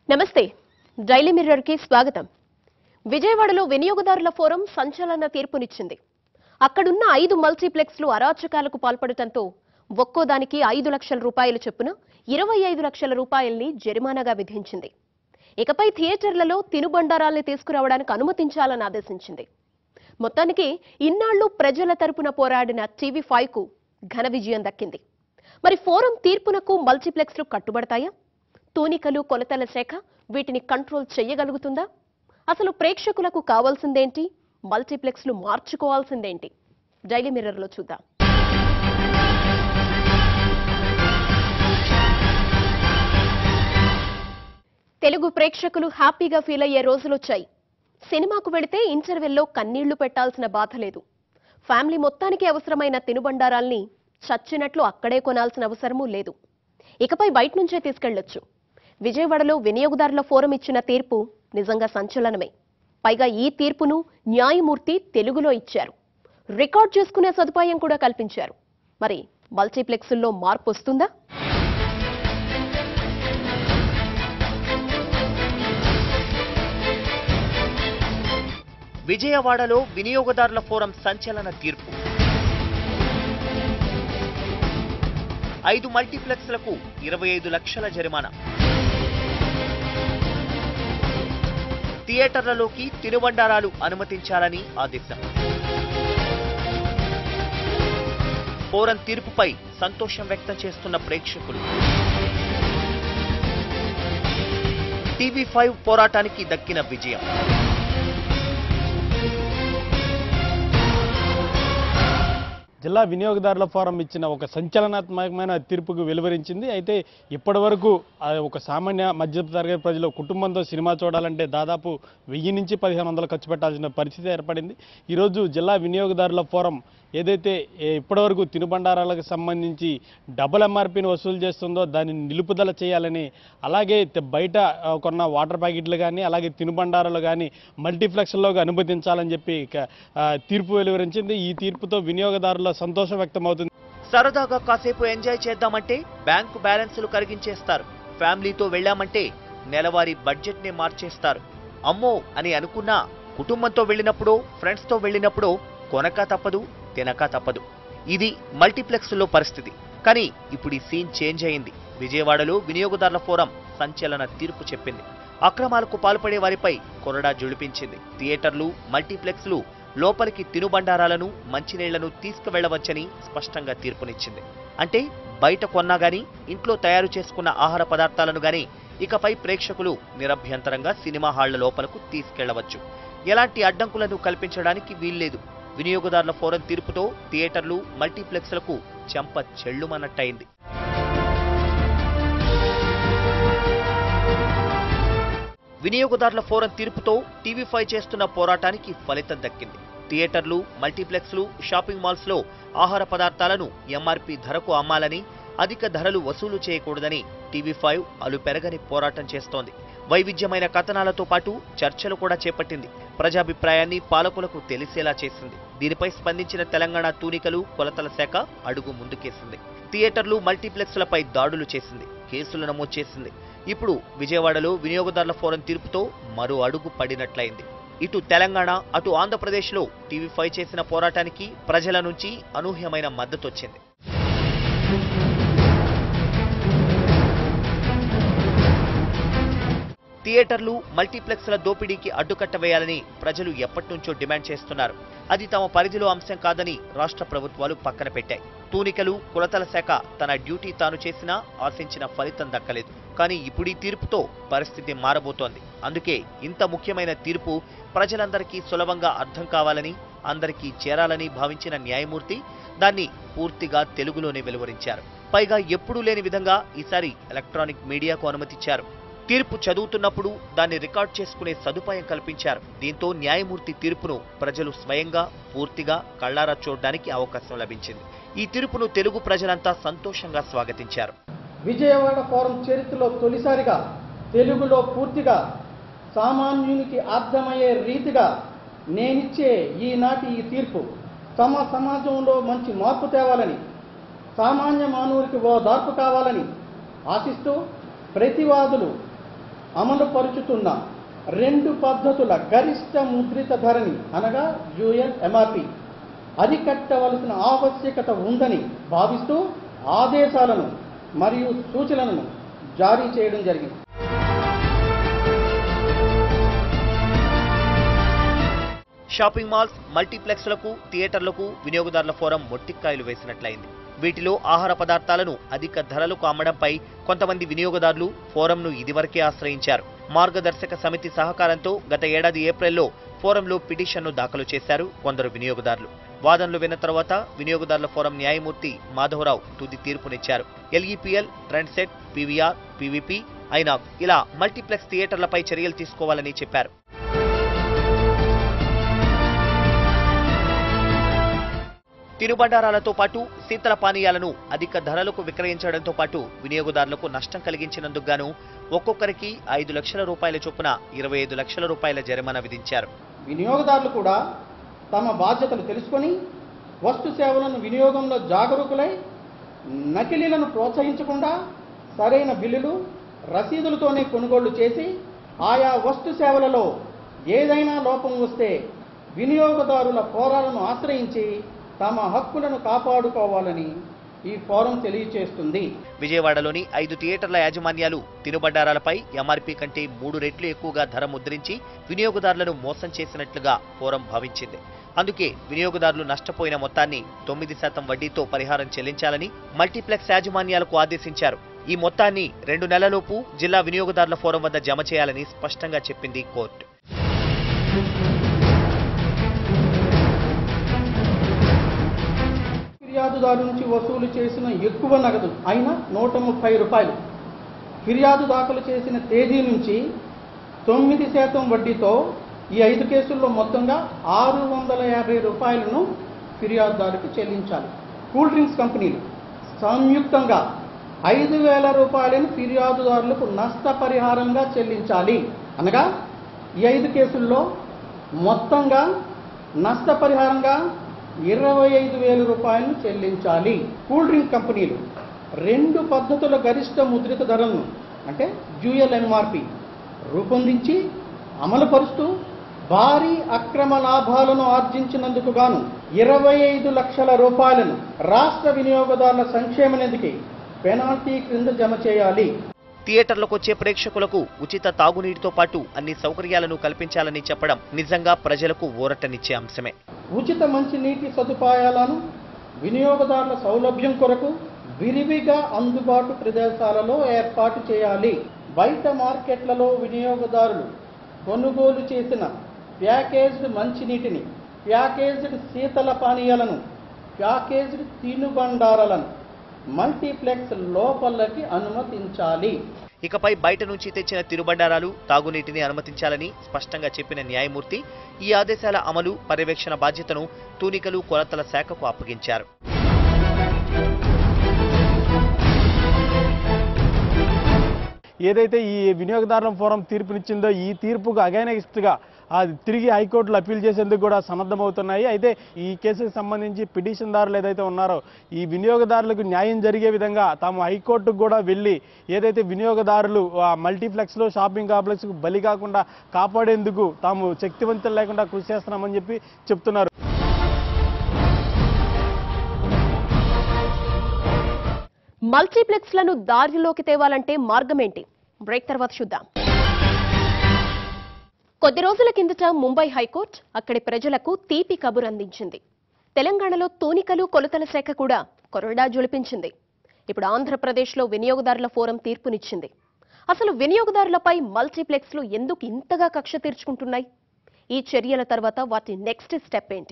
నమస్తే daily mirror కి స్వాగతం విజయవాడలో వినియోగదారుల ఫోరం సంచలన తీర్పునిచ్చింది అక్కడున్న ఐదు మల్టీప్లెక్స్లు అరాచకాలకు పాల్పడటంతో ఒక్కోదానికి ఐదు లక్షల రూపాయలు చొప్పున ఇరవై ఐదు లక్షల రూపాయల్ని జరిమానాగా విధించింది ఇకపై థియేటర్లలో తినుబండారాల్ని తీసుకురావడానికి అనుమతించాలని ఆదేశించింది మొత్తానికి ఇన్నాళ్లు ప్రజల తరపున పోరాడిన టీవీ ఫైవ్ కు ఘన విజయం దక్కింది మరి ఫోరం తీర్పునకు మల్టీప్లెక్స్లు కట్టుబడతాయా తూనికలు కొలతల శాఖ వీటిని కంట్రోల్ చెయ్యగలుగుతుందా అసలు ప్రేక్షకులకు కావాల్సిందేంటి మల్టీప్లెక్స్లు మార్చుకోవాల్సిందేంటి డైలీ మిర్రర్లో చూద్దాం తెలుగు ప్రేక్షకులు హ్యాపీగా ఫీల్ అయ్యే రోజులొచ్చాయి సినిమాకు వెళితే ఇంటర్వెల్లో కన్నీళ్లు పెట్టాల్సిన బాధ లేదు ఫ్యామిలీ మొత్తానికి అవసరమైన తినుబండారాల్ని చచ్చినట్లు అక్కడే కొనాల్సిన అవసరమూ లేదు ఇకపై బయట నుంచే తీసుకెళ్లొచ్చు విజయవాడలో వినియోగదారుల ఫోరం ఇచ్చిన తీర్పు నిజంగా సంచలనమే పైగా ఈ తీర్పును న్యాయమూర్తి తెలుగులో ఇచ్చారు రికార్డ్ చేసుకునే సదుపాయం కూడా కల్పించారు మరి మల్టీప్లెక్సుల్లో మార్పు వస్తుందా విజయవాడలో వినియోగదారుల ఫోరం సంచలన తీర్పు ఐదు మల్టీప్లెక్స్లకు ఇరవై ఐదు లక్షల జరిమానా థియేటర్లలోకి తినుబండారాలు అనుమతించాలని ఆదేశం ఫోరం తీర్పుపై సంతోషం వ్యక్తం చేస్తున్న ప్రేక్షకులు టీవీ ఫైవ్ పోరాటానికి దక్కిన విజయం జిల్లా వినియోగదారుల ఫోరం ఇచ్చిన ఒక సంచలనాత్మకమైన తీర్పుకు వెలువరించింది అయితే ఇప్పటి వరకు ఆ ఒక సామాన్య మధ్య తరగతి ప్రజలు కుటుంబంతో సినిమా చూడాలంటే దాదాపు వెయ్యి నుంచి పదిహేను వందలు ఖర్చు పెట్టాల్సిన పరిస్థితి ఏర్పడింది ఈరోజు జిల్లా వినియోగదారుల ఫోరం ఏదైతే ఏ- ఇప్పటివరకు తినుబండారాలకు సంబంధించి డబుల్ ఎంఆర్పీని వసూలు చేస్తుందో దాన్ని నిలుపుదల చేయాలని అలాగే త- బయట ఆ, కొన్న వాటర్ ప్యాకెట్లు కానీ అలాగే తినుబండారాలు కానీ మల్టీప్లెక్స్లోకి అనుమతించాలని చెప్పి ఇక, ఆ, తీర్పు వెలువరించింది ఈ తీర్పుతో వినియోగదారుల సంతోషం వ్యక్తమవుతుంది సరదాగా కాసేపు ఎంజాయ్ చేద్దామంటే బ్యాంకు బ్యాలెన్సులు కరిగించేస్తారు ఫ్యామిలీతో వెళ్ళామంటే నెలవారీ బడ్జెట్ ని మార్చేస్తారు అమ్మో అని అనుకున్నా కుటుంబంతో వెళ్ళినప్పుడు ఫ్రెండ్స్ తో వెళ్ళినప్పుడు కొనక తప్పదు తినక తప్పదు ఇది మల్టీప్లెక్స్ లో పరిస్థితి కానీ ఇప్పుడు ఈ సీన్ చేంజ్ అయింది విజయవాడలో వినియోగదారుల ఫోరం సంచలన తీర్పు చెప్పింది అక్రమాలకు పాల్పడే వారిపై కొరడా జుడిపించింది థియేటర్లు మల్టీప్లెక్స్లు లోపలికి తినుబండారాలను మంచినీళ్లను తీసుకువెళ్లవచ్చని స్పష్టంగా తీర్పునిచ్చింది అంటే బయట కొన్నా గాని ఇంట్లో తయారు చేసుకున్న ఆహార పదార్థాలను గాని ఇకపై ప్రేక్షకులు నిరభ్యంతరంగా సినిమా హాళ్ల లోపలకు తీసుకెళ్లవచ్చు ఎలాంటి అడ్డంకులను కల్పించడానికి వీల్లేదు వినియోగదారుల ఫోరం తీర్పుతో థియేటర్లు మల్టీప్లెక్స్లకు చెంప చెళ్లుమన్నట్టయింది వినియోగదారుల ఫోరం తీర్పుతో టీవీ ఫైవ్ చేస్తున్న పోరాటానికి ఫలితం దక్కింది థియేటర్లు మల్టీప్లెక్స్లు షాపింగ్ మాల్స్ లో ఆహార పదార్థాలను ఎంఆర్పి ధరకు అమ్మాలని అధిక ధరలు వసూలు చేయకూడదని టీవీ ఫైవ్ అలుపెరగని పోరాటం చేస్తోంది వైవిధ్యమైన కథనాలతో పాటు చర్చలు కూడా చేపట్టింది ప్రజాభిప్రాయాన్ని పాలకులకు తెలిసేలా చేసింది దీనిపై స్పందించిన తెలంగాణ తూనికలు కొలతల శాఖ అడుగు ముందుకేసింది థియేటర్లు మల్టీప్లెక్స్లపై దాడులు చేసింది కేసులు నమోదు చేసింది ఇప్పుడు విజయవాడలో వినియోగదారుల ఫోరం తీర్పుతో మరో అడుగు పడినట్లయింది ఇటు తెలంగాణ అటు ఆంధ్రప్రదేశ్లో టీవీ ఫైవ్ చేసిన పోరాటానికి ప్రజల నుంచి అనూహ్యమైన మద్దతు వచ్చింది థియేటర్లు మల్టీప్లెక్స్ల దోపిడీకి అడ్డుకట్ట వేయాలని ప్రజలు ఎప్పటినుంచో డిమాండ్ చేస్తున్నారు అది తమ పరిధిలో అంశం కాదని రాష్ట్ర ప్రభుత్వాలు పక్కన పెట్టాయి తూనికలు కులతల శాఖ తన డ్యూటీ తాను చేసినా ఆశించిన ఫలితం దక్కలేదు కానీ ఇప్పుడు ఈ తీర్పుతో పరిస్థితి మారబోతోంది అందుకే ఇంత ముఖ్యమైన తీర్పు ప్రజలందరికీ సులభంగా అర్థం కావాలని అందరికీ చేరాలని భావించిన న్యాయమూర్తి దాన్ని పూర్తిగా తెలుగులోనే వెలువరించారు పైగా ఎప్పుడూ లేని విధంగా ఈసారి ఎలక్ట్రానిక్ మీడియాకు అనుమతిచ్చారు తీర్పు చదువుతున్నప్పుడు దాన్ని రికార్డ్ చేసుకునే సదుపాయం కల్పించారు దీంతో న్యాయమూర్తి తీర్పును ప్రజలు స్వయంగా పూర్తిగా కళ్లారా చూడడానికి అవకాశం లభించింది ఈ తీర్పును తెలుగు ప్రజలంతా సంతోషంగా స్వాగతించారు విజయవాడ ఫోరం చరిత్రలో తొలిసారిగా తెలుగులో పూర్తిగా సామాన్యునికి అర్థమయ్యే రీతిగా నేనిచ్చే ఈనాటి ఈ తీర్పు తమ సమాజంలో మంచి మార్పు తేవాలని సామాన్య మానవుడికి ఓ దార్పు కావాలని ఆశిస్తూ ప్రతివాదులు అమలు పరుచుతున్న రెండు పద్ధతుల గరిష్ట ముద్రిత ధరని అనగా యుఎల్ ఎంఆర్పి అరికట్టవలసిన ఆవశ్యకత ఉందని భావిస్తూ ఆదేశాలను మరియు సూచనలను జారీ చేయడం జరిగింది షాపింగ్ మాల్స్ మల్టీప్లెక్స్లకు థియేటర్లకు వినియోగదారుల ఫోరం మొట్టిక్కాయలు వేసినట్లయింది వీటిలో ఆహార పదార్థాలను అధిక ధరలకు అమ్మడంపై కొంతమంది వినియోగదారులు ఫోరంను ఇదివరకే ఆశ్రయించారు మార్గదర్శక సమితి సహకారంతో గత ఏడాది ఏప్రిల్లో ఫోరంలో పిటిషన్ను దాఖలు చేశారు కొందరు వినియోగదారులు వాదనలు విన్న తర్వాత వినియోగదారుల ఫోరం న్యాయమూర్తి మాధవరావు తుది తీర్పునిచ్చారు L E P L trend set P V R P V P Inox ఇలా మల్టీప్లెక్స్ థియేటర్లపై చర్యలు తీసుకోవాలని చెప్పారు తినుబండారాలతో పాటు శీతల పానీయాలను అధిక ధరలకు విక్రయించడంతో పాటు వినియోగదారులకు నష్టం కలిగించినందుకు గాను ఒక్కొక్కరికి ఐదు లక్షల రూపాయల చొప్పున ఇరవై ఐదు లక్షల రూపాయల జరిమానా విధించారు వినియోగదారులు కూడా తమ బాధ్యతలు తెలుసుకొని వస్తు సేవలను వినియోగంలో జాగరూకులై నకిలీలను ప్రోత్సహించకుండా సరైన బిల్లులు రసీదులతోనే కొనుగోళ్లు చేసి ఆయా వస్తు సేవలలో ఏదైనా లోపం వస్తే వినియోగదారుల ఫోరాలను ఆశ్రయించి తమ హక్కులను కాపాడుకోవాలని ఈ ఫోరం తెలియచేస్తుంది విజయవాడలోని ఐదు థియేటర్ల యాజమాన్యాలు తినుబండారాలపై ఎంఆర్పీ కంటే మూడు రెట్లు ఎక్కువగా ధర ముద్రించి వినియోగదారులను మోసం చేసినట్లుగా ఫోరం భావించింది అందుకే వినియోగదారులు నష్టపోయిన మొత్తాన్ని తొమ్మిది శాతం వడ్డీతో పరిహారం చెల్లించాలని మల్టీప్లెక్స్ యాజమాన్యాలకు ఆదేశించారు ఈ మొత్తాన్ని రెండు నెలలలోపు జిల్లా వినియోగదారుల ఫోరం వద్ద జమ చేయాలని స్పష్టంగా చెప్పింది కోర్టు ఫిర్యాదుదారు నుంచి వసూలు చేసిన ఎక్కువ నగదు అయిన నూట ముప్పై రూపాయలు ఫిర్యాదు దాఖలు చేసిన తేదీ నుంచి తొమ్మిది శాతం వడ్డీతో ఈ ఐదు కేసుల్లో మొత్తంగా ఆరు వందల యాభై రూపాయలను ఫిర్యాదుదారుకు చెల్లించాలి కూల్ డ్రింక్స్ కంపెనీలు సంయుక్తంగా ఐదు వేల రూపాయలను ఫిర్యాదుదారులకు నష్టపరిహారంగా చెల్లించాలి అనగా ఈ ఐదు కేసుల్లో మొత్తంగా నష్టపరిహారంగా ఇరవై ఐదు వేల రూపాయలను చెల్లించాలి కూల్ డ్రింక్ కంపెనీలు రెండు పద్ధతుల గరిష్ట ముద్రిత ధరలను అంటే జ్యూఎల్ఎంఆర్పి రూపొందించి అమలుపరుస్తూ భారీ అక్రమ లాభాలను ఆర్జించినందుకు గాను ఇరవై ఐదు లక్షల రూపాయలను రాష్ట్ర వినియోగదారుల సంక్షేమ నిధికి పెనాల్టీ క్రింద జమ చేయాలి థియేటర్లకు వచ్చే ప్రేక్షకులకు ఉచిత తాగునీటితో పాటు అన్ని సౌకర్యాలను కల్పించాలని చెప్పడం నిజంగా ప్రజలకు ఊరటనిచ్చే అంశమే ఉచిత మంచినీటి సదుపాయాలను వినియోగదారుల సౌలభ్యం కొరకు విరివిగా అందుబాటు ప్రదేశాలలో ఏర్పాటు చేయాలి బయట మార్కెట్లలో వినియోగదారులు కొనుగోలు చేసిన ప్యాకేజ్డ్ మంచినీటిని ప్యాకేజ్డ్ శీతల పానీయాలను ప్యాకేజ్డ్ తినుబండారాలను మల్టీప్లెక్స్ లోపలకి అనుమతించాలి ఇకపై బయట నుంచి తెచ్చిన తిరుబండారాలు తాగునీటిని అనుమతించాలని స్పష్టంగా చెప్పిన న్యాయమూర్తి ఈ ఆదేశాల అమలు పర్యవేక్షణ బాధ్యతను తూనికలు కొలతల శాఖకు అప్పగించారు ఏదైతే ఈ వినియోగదారుల ఫోరం తీర్పునిచ్చిందో ఈ తీర్పుకు అగైనెస్ట్గా అది తిరిగి హైకోర్టులో అప్పీల్ చేసేందుకు కూడా సన్నద్ధమవుతున్నాయి అయితే ఈ కేసుకు సంబంధించి పిటిషన్దారులు ఏదైతే ఉన్నారో ఈ వినియోగదారులకు న్యాయం జరిగే విధంగా తాము హైకోర్టుకు కూడా వెళ్ళి ఏదైతే వినియోగదారులు ఆ మల్టీప్లెక్స్లో షాపింగ్ కాంప్లెక్స్కు బలి కాకుండా కాపాడేందుకు తాము శక్తివంతులు లేకుండా కృషి చేస్తున్నామని చెప్పి చెప్తున్నారు మల్టీప్లెక్స్లను దారిలోకి తేవాలంటే మార్గమేంటి బ్రేక్ తర్వాత చూద్దాం కొద్ది రోజుల కిందట ముంబై హైకోర్టు అక్కడి ప్రజలకు తీపి కబురు అందించింది తెలంగాణలో తూనికలు కొలతల శాఖ కూడా కొరడా జొలిపించింది ఇప్పుడు ఆంధ్రప్రదేశ్లో వినియోగదారుల ఫోరం తీర్పునిచ్చింది అసలు వినియోగదారులపై మల్టీప్లెక్స్లు ఎందుకు ఇంతగా కక్ష తీర్చుకుంటున్నాయి ఈ చర్యల తర్వాత వాటి నెక్స్ట్ స్టెప్ ఏంటి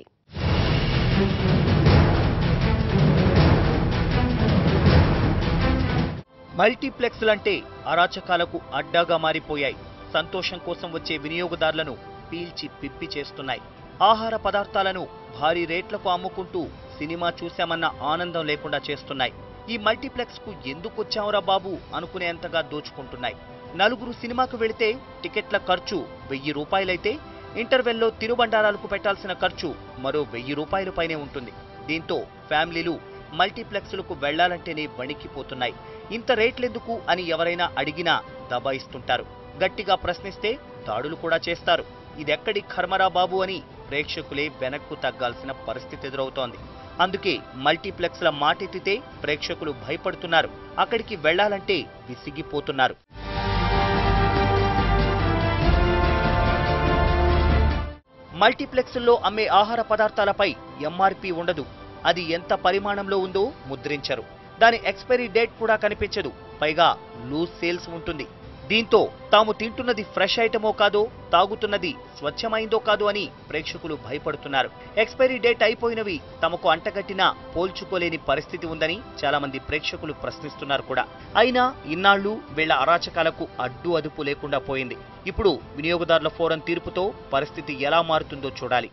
మల్టీప్లెక్స్లంటే అరాచకాలకు అడ్డాగా మారిపోయాయి సంతోషం కోసం వచ్చే వినియోగదారులను పీల్చి పిప్పి చేస్తున్నాయి ఆహార పదార్థాలను భారీ రేట్లకు అమ్ముకుంటూ సినిమా చూశామన్న ఆనందం లేకుండా చేస్తున్నాయి ఈ మల్టీప్లెక్స్ కు ఎందుకు వచ్చావురా బాబు అనుకునేంతగా దోచుకుంటున్నాయి నలుగురు సినిమాకు వెళితే టికెట్ల ఖర్చు వెయ్యి రూపాయలైతే ఇంటర్వెల్లో తిరుబండారాలకు పెట్టాల్సిన ఖర్చు మరో వెయ్యి రూపాయల పైనే ఉంటుంది దీంతో ఫ్యామిలీలు మల్టీప్లెక్స్లకు వెళ్లాలంటేనే వణికిపోతున్నాయి ఇంత రేట్లెందుకు అని ఎవరైనా అడిగినా దబాయిస్తుంటారు గట్టిగా ప్రశ్నిస్తే దాడులు కూడా చేస్తారు ఇదెక్కడి కర్మరా బాబు అని ప్రేక్షకులే వెనక్కు తగ్గాల్సిన పరిస్థితి ఎదురవుతోంది అందుకే మల్టీప్లెక్స్ల మాటెత్తితే ప్రేక్షకులు భయపడుతున్నారు అక్కడికి వెళ్లాలంటే విసిగిపోతున్నారు మల్టీప్లెక్స్ల్లో అమ్మే ఆహార పదార్థాలపై ఎంఆర్పి ఉండదు అది ఎంత పరిమాణంలో ఉందో ముద్రించరు దాని ఎక్స్పైరీ డేట్ కూడా కనిపించదు పైగా లూజ్ సేల్స్ ఉంటుంది దీంతో తాము తింటున్నది ఫ్రెష్ ఐటమో కాదో తాగుతున్నది స్వచ్ఛమైందో కాదో అని ప్రేక్షకులు భయపడుతున్నారు ఎక్స్పైరీ డేట్ అయిపోయినవి తమకు అంటగట్టినా పోల్చుకోలేని పరిస్థితి ఉందని చాలా మంది ప్రేక్షకులు ప్రశ్నిస్తున్నారు కూడా అయినా ఇన్నాళ్లు వీళ్ల అరాచకాలకు అడ్డు అదుపు లేకుండా పోయింది ఇప్పుడు వినియోగదారుల ఫోరం తీర్పుతో పరిస్థితి ఎలా మారుతుందో చూడాలి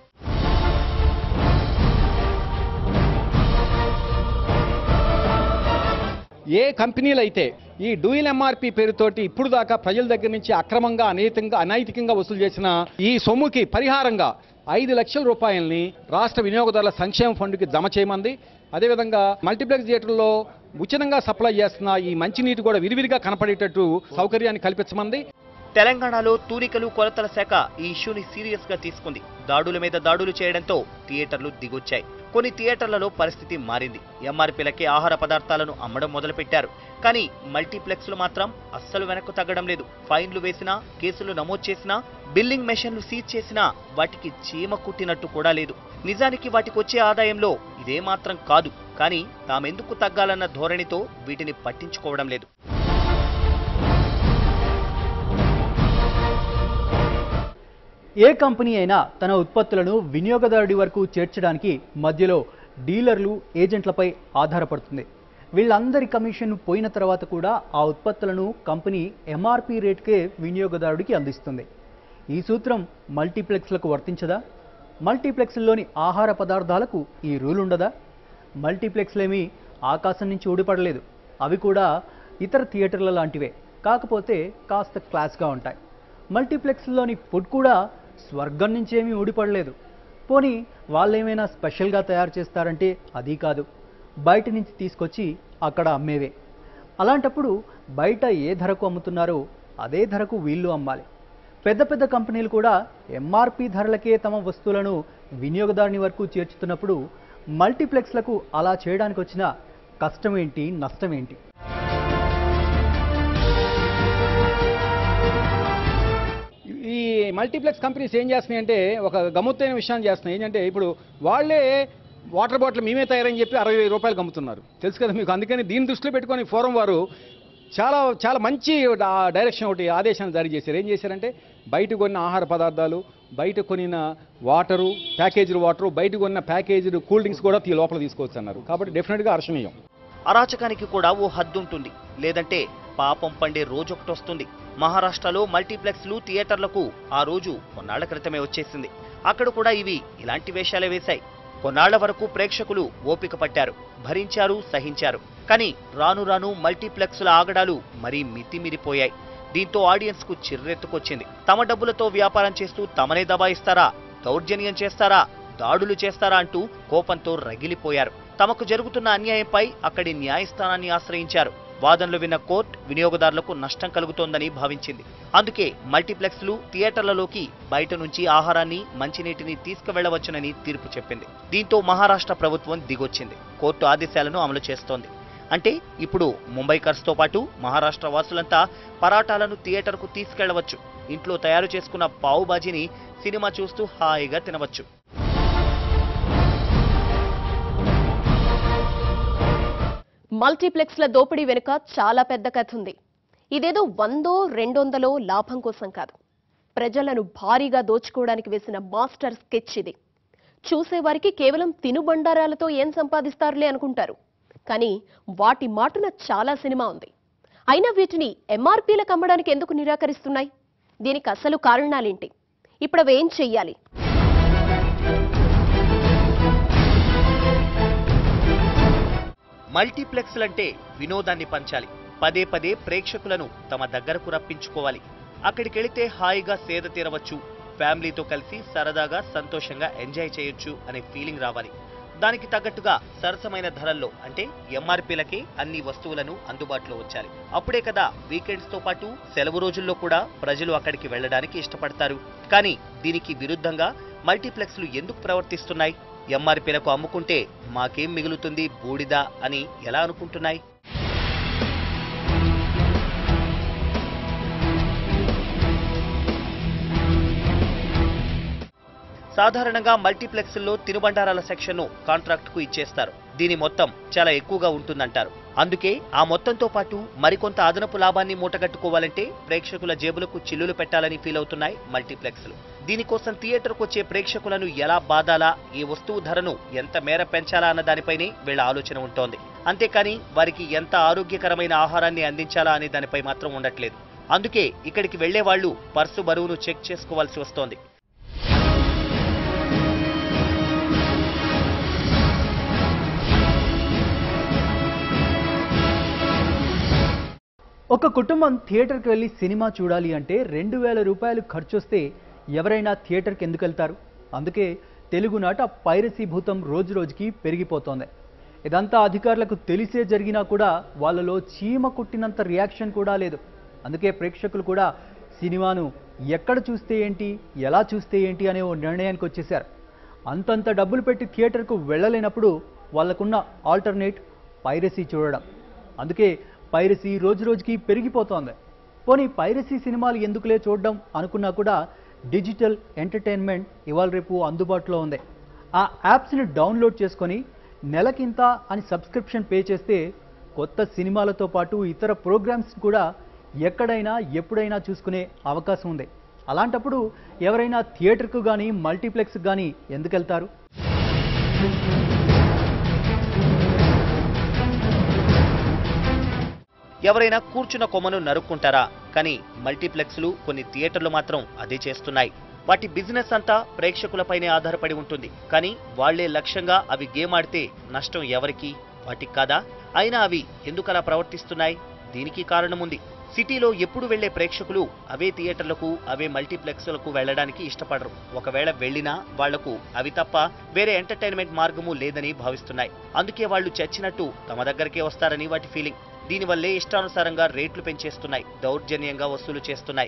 ఏ కంపెనీలు అయితే ఈ డూయిల్ ఎంఆర్పి పేరుతోటి ఇప్పుడు దాకా ప్రజల దగ్గర నుంచి అక్రమంగా అనైతికంగా అనైతికంగా వసూలు చేసిన ఈ సొమ్ముకి పరిహారంగా ఐదు లక్షల రూపాయల్ని రాష్ట్ర వినియోగదారుల సంక్షేమ ఫండ్కి జమ చేయమంది అదేవిధంగా మల్టీప్లెక్స్ థియేటర్లో ఉచితంగా సప్లై చేస్తున్న ఈ మంచినీటి కూడా విరివిరిగా కనపడేటట్టు సౌకర్యాన్ని కల్పించమంది తెలంగాణలో తూనికలు కొలతల శాఖ ఈ ఇష్యూని సీరియస్ గా తీసుకుంది దాడుల మీద దాడులు చేయడంతో థియేటర్లు దిగొచ్చాయి కొన్ని థియేటర్లలో పరిస్థితి మారింది ఎంఆర్పీలకే ఆహార పదార్థాలను అమ్మడం మొదలుపెట్టారు కానీ మల్టీప్లెక్స్లు మాత్రం అస్సలు వెనక్కు తగ్గడం లేదు ఫైన్లు వేసినా కేసులు నమోదు చేసినా బిల్లింగ్ మెషిన్లు సీజ్ చేసినా వాటికి చీమ కుట్టినట్టు కూడా లేదు నిజానికి వాటికి వచ్చే ఆదాయంలో ఇదే మాత్రం కాదు కానీ తామెందుకు తగ్గాలన్న ధోరణితో వీటిని పట్టించుకోవడం లేదు ఏ కంపెనీ అయినా తన ఉత్పత్తులను వినియోగదారుడి వరకు చేర్చడానికి మధ్యలో డీలర్లు ఏజెంట్లపై ఆధారపడుతుంది వీళ్ళందరి కమిషన్ పోయిన తర్వాత కూడా ఆ ఉత్పత్తులను కంపెనీ ఎంఆర్పి రేట్కే వినియోగదారుడికి అందిస్తుంది ఈ సూత్రం మల్టీప్లెక్స్లకు వర్తించదా మల్టీప్లెక్స్లోని ఆహార పదార్థాలకు ఈ రూల్ ఉండదా మల్టీప్లెక్స్లేమీ ఆకాశం నుంచి ఊడిపడలేదు అవి కూడా ఇతర థియేటర్ల లాంటివే కాకపోతే కాస్త క్లాస్గా ఉంటాయి మల్టీప్లెక్స్లోని ఫుడ్ కూడా స్వర్గం నుంచి ఏమీ ఊడిపడలేదు పోనీ వాళ్ళేమైనా స్పెషల్గా తయారు చేస్తారంటే అది కాదు బయట నుంచి తీసుకొచ్చి అక్కడ అమ్మేవే అలాంటప్పుడు బయట ఏ ధరకు అమ్ముతున్నారో అదే ధరకు వీళ్ళు అమ్మాలి పెద్ద పెద్ద కంపెనీలు కూడా ఎంఆర్పి ధరలకే తమ వస్తువులను వినియోగదారుని వరకు చేర్చుతున్నప్పుడు మల్టీప్లెక్స్లకు అలా చేయడానికి వచ్చిన కష్టం ఏంటి నష్టం ఏంటి ఈ మల్టీప్లెక్స్ కంపెనీస్ ఏం చేస్తున్నాయి అంటే ఒక గమ్మత్తైన విషయాన్ని చేస్తున్నాయి ఏంటంటే ఇప్పుడు వాళ్ళే వాటర్ బాటిల్ మేమే తయారని చెప్పి అరవై వేల రూపాయలు అమ్ముతున్నారు తెలుసు కదా మీకు అందుకని దీన్ని దృష్టిలో పెట్టుకొని ఫోరం వారు చాలా చాలా మంచి డా- డైరెక్షన్ ఒకటి ఆదేశాన్ని జారీ చేశారు ఏం చేశారంటే బయట కొన్న ఆహార పదార్థాలు బయట కొనిన వాటరు ప్యాకేజ్డ్ వాటరు బయట కొన్న ప్యాకేజ్డ్ కూల్ డ్రింక్స్ కూడా తీ- లోపల తీసుకోవచ్చు అన్నారు కాబట్టి డెఫినెట్గా హర్షణీయం అరాచకానికి కూడా ఓ హద్దుంటుంది లేదంటే పాపం పండే రోజొకటొస్తుంది మహారాష్ట్రలో మల్టీప్లెక్స్లు థియేటర్లకు ఆ రోజు కొన్నాళ్ల క్రితమే వచ్చేసింది అక్కడ కూడా ఇవి ఇలాంటి వేషాలే వేశాయి కొన్నాళ్ల వరకు ప్రేక్షకులు ఓపిక పట్టారు భరించారు సహించారు కానీ రాను రాను మల్టీప్లెక్స్ల ఆగడాలు మరీ మితిమిరిపోయాయి దీంతో ఆడియన్స్ కు చిర్రెత్తుకొచ్చింది తమ డబ్బులతో వ్యాపారం చేస్తూ తమనే దబాయిస్తారా దౌర్జన్యం చేస్తారా దాడులు చేస్తారా అంటూ కోపంతో రగిలిపోయారు తమకు జరుగుతున్న అన్యాయంపై అక్కడి న్యాయస్థానాన్ని ఆశ్రయించారు వాదనలు విన్న కోర్టు వినియోగదారులకు నష్టం కలుగుతోందని భావించింది అందుకే మల్టీప్లెక్స్లు థియేటర్లలోకి బయట నుంచి ఆహారాన్ని మంచినీటిని తీసుకువెళ్లవచ్చునని తీర్పు చెప్పింది దీంతో మహారాష్ట్ర ప్రభుత్వం దిగొచ్చింది కోర్టు ఆదేశాలను అమలు చేస్తోంది అంటే ఇప్పుడు ముంబైకర్స్తో పాటు మహారాష్ట్ర వాసులంతా పరాటాలను థియేటర్కు తీసుకెళ్లవచ్చు ఇంట్లో తయారు చేసుకున్న పావు బాజీని సినిమా చూస్తూ హాయిగా తినవచ్చు మల్టీప్లెక్స్ల దోపిడీ వెనుక చాలా పెద్ద కథ ఉంది ఇదేదో వందో రెండొందలో లాభం కోసం కాదు ప్రజలను భారీగా దోచుకోవడానికి వేసిన మాస్టర్ స్కెచ్ ఇది చూసేవారికి కేవలం తినుబండారాలతో ఏం సంపాదిస్తారులే అనుకుంటారు కానీ వాటి మాటున చాలా సినిమా ఉంది అయినా వీటిని ఎంఆర్పీలకు అమ్మడానికి ఎందుకు నిరాకరిస్తున్నాయి దీనికి అసలు కారణాలేంటి ఇప్పుడు అవి ఏం చెయ్యాలి మల్టీప్లెక్స్లంటే వినోదాన్ని పంచాలి పదే పదే ప్రేక్షకులను తమ దగ్గరకు రప్పించుకోవాలి అక్కడికెళితే హాయిగా సేద తీరవచ్చు ఫ్యామిలీతో కలిసి సరదాగా సంతోషంగా ఎంజాయ్ చేయొచ్చు అనే ఫీలింగ్ రావాలి దానికి తగ్గట్టుగా సరసమైన ధరల్లో అంటే ఎంఆర్పీలకే అన్ని వస్తువులను అందుబాటులో ఉంచాలి అప్పుడే కదా వీకెండ్స్ తో పాటు సెలవు రోజుల్లో కూడా ప్రజలు అక్కడికి వెళ్ళడానికి ఇష్టపడతారు కానీ దీనికి విరుద్ధంగా మల్టీప్లెక్స్లు ఎందుకు ప్రవర్తిస్తున్నాయి ఎంఆర్పీలకు అమ్ముకుంటే మాకేం మిగులుతుంది బూడిద అని ఎలా అనుకుంటున్నాయి సాధారణంగా మల్టీప్లెక్స్ల్లో తినుబండారాల సెక్షన్ను కాంట్రాక్ట్కు ఇచ్చేస్తారు దీని మొత్తం చాలా ఎక్కువగా ఉంటుందంటారు అందుకే ఆ మొత్తంతో పాటు మరికొంత అదనపు లాభాన్ని మూటగట్టుకోవాలంటే ప్రేక్షకుల జేబులకు చిల్లులు పెట్టాలని ఫీల్ అవుతున్నాయి మల్టీప్లెక్స్లు దీనికోసం థియేటర్కు వచ్చే ప్రేక్షకులను ఎలా బాధాలా ఈ వస్తువు ధరను ఎంత మేర పెంచాలా అన్న దానిపైనే వీళ్ళ ఆలోచన ఉంటోంది అంతేకాని వారికి ఎంత ఆరోగ్యకరమైన ఆహారాన్ని అందించాలా అనే దానిపై మాత్రం ఉండట్లేదు అందుకే ఇక్కడికి వెళ్లే వాళ్ళు పర్సు బరువును చెక్ చేసుకోవాల్సి వస్తోంది ఒక కుటుంబం థియేటర్కి వెళ్ళి సినిమా చూడాలి అంటే రెండు వేల రూపాయలు ఖర్చు వస్తే ఎవరైనా థియేటర్కి ఎందుకు వెళ్తారు అందుకే తెలుగునాట పైరసీ భూతం రోజు రోజుకి పెరిగిపోతోంది ఇదంతా అధికారులకు తెలిసే జరిగినా కూడా వాళ్ళలో చీమ కుట్టినంత రియాక్షన్ కూడా లేదు అందుకే ప్రేక్షకులు కూడా సినిమాను ఎక్కడ చూస్తే ఏంటి ఎలా చూస్తే ఏంటి అనే ఓ నిర్ణయానికి వచ్చేశారు అంతంత డబ్బులు పెట్టి థియేటర్కు వెళ్ళలేనప్పుడు వాళ్ళకున్న ఆల్టర్నేట్ పైరసీ చూడడం అందుకే పైరసీ రోజు రోజుకి పెరిగిపోతోంది పోనీ పైరసీ సినిమాలు ఎందుకులే చూడడం అనుకున్నా కూడా డిజిటల్ ఎంటర్టైన్మెంట్ ఇవాళ రేపు అందుబాటులో ఉంది ఆ యాప్స్ని డౌన్లోడ్ చేసుకొని నెలకింత అని సబ్స్క్రిప్షన్ పే చేస్తే కొత్త సినిమాలతో పాటు ఇతర ప్రోగ్రామ్స్ కూడా ఎక్కడైనా ఎప్పుడైనా చూసుకునే అవకాశం ఉంది అలాంటప్పుడు ఎవరైనా థియేటర్కు కానీ మల్టీప్లెక్స్కి కానీ ఎందుకు వెళ్తారు ఎవరైనా కూర్చున్న కొమ్మను నరుక్కుంటారా కానీ మల్టీప్లెక్స్లు కొన్ని థియేటర్లు మాత్రం అదే చేస్తున్నాయి వాటి బిజినెస్ అంతా ప్రేక్షకులపైనే ఆధారపడి ఉంటుంది కానీ వాళ్లే లక్ష్యంగా అవి గేమ్ ఆడితే నష్టం ఎవరికి వాటికి కాదా అయినా అవి ఎందుకలా ప్రవర్తిస్తున్నాయి దీనికి కారణముంది సిటీలో ఎప్పుడు వెళ్లే ప్రేక్షకులు అవే థియేటర్లకు అవే మల్టీప్లెక్స్లకు వెళ్ళడానికి ఇష్టపడరు ఒకవేళ వెళ్ళినా వాళ్లకు అవి తప్ప వేరే ఎంటర్టైన్మెంట్ మార్గము లేదని భావిస్తున్నాయి అందుకే వాళ్ళు చచ్చినట్టు తమ దగ్గరకే వస్తారని వాటి ఫీలింగ్ దీనివల్లే ఇష్టానుసారంగా రేట్లు పెంచేస్తున్నాయి దౌర్జన్యంగా వసూలు చేస్తున్నాయి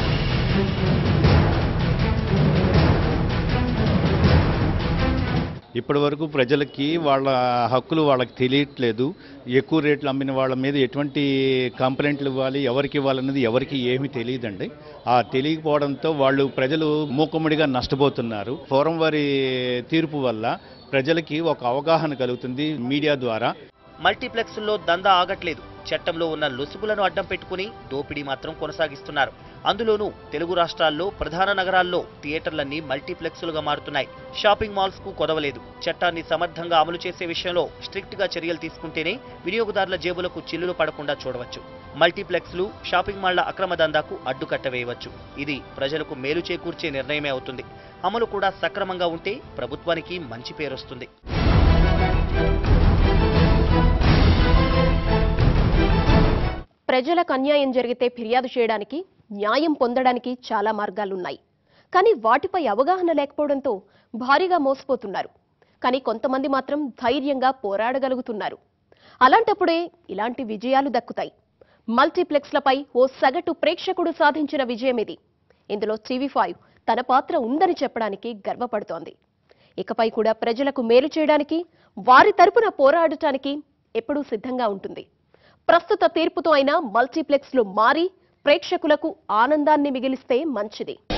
ఇప్పటి వరకు ప్రజలకి వాళ్ళ హక్కులు వాళ్ళకి తెలియట్లేదు ఎక్కువ రేట్లు అమ్మిన వాళ్ళ మీద ఎటువంటి కంప్లైంట్లు ఇవ్వాలి ఎవరికి ఇవ్వాలన్నది ఎవరికి ఏమీ తెలియదండి ఆ తెలియకపోవడంతో వాళ్ళు ప్రజలు మూకుమ్మడిగా నష్టపోతున్నారు ఫోరం వారి తీర్పు వల్ల ప్రజలకి ఒక అవగాహన కలుగుతుంది మీడియా ద్వారా మల్టీప్లెక్స్ల్లో దందా ఆగట్లేదు చట్టంలో ఉన్న లొసుగులను అడ్డం పెట్టుకుని దోపిడీ మాత్రం కొనసాగిస్తున్నారు అందులోనూ తెలుగు రాష్ట్రాల్లో ప్రధాన నగరాల్లో థియేటర్లన్నీ మల్టీప్లెక్స్లుగా మారుతున్నాయి షాపింగ్ మాల్స్ కు కొదవలేదు చట్టాన్ని సమర్థంగా అమలు చేసే విషయంలో స్ట్రిక్ట్ గా చర్యలు తీసుకుంటేనే వినియోగదారుల జేబులకు చిల్లులు పడకుండా చూడవచ్చు మల్టీప్లెక్స్లు షాపింగ్ మాళ్ల అక్రమ దందాకు అడ్డుకట్ట వేయవచ్చు ఇది ప్రజలకు మేలు చేకూర్చే నిర్ణయమే అవుతుంది అమలు కూడా సక్రమంగా ఉంటే ప్రభుత్వానికి మంచి పేరొస్తుంది ప్రజలకు అన్యాయం జరిగితే ఫిర్యాదు చేయడానికి న్యాయం పొందడానికి చాలా మార్గాలున్నాయి కానీ వాటిపై అవగాహన లేకపోవడంతో భారీగా మోసపోతున్నారు కానీ కొంతమంది మాత్రం ధైర్యంగా పోరాడగలుగుతున్నారు అలాంటప్పుడే ఇలాంటి విజయాలు దక్కుతాయి మల్టీప్లెక్స్లపై ఓ సగటు ప్రేక్షకుడు సాధించిన విజయం ఇది ఇందులో టీవీ ఫైవ్ తన పాత్ర ఉందని చెప్పడానికి గర్వపడుతోంది ఇకపై కూడా ప్రజలకు మేలు చేయడానికి వారి తరపున పోరాడటానికి ఎప్పుడూ సిద్ధంగా ఉంటుంది ప్రస్తుత తీర్పుతో అయినా మల్టీప్లెక్స్లు మారి ప్రేక్షకులకు ఆనందాన్ని మిగిలిస్తే మంచిది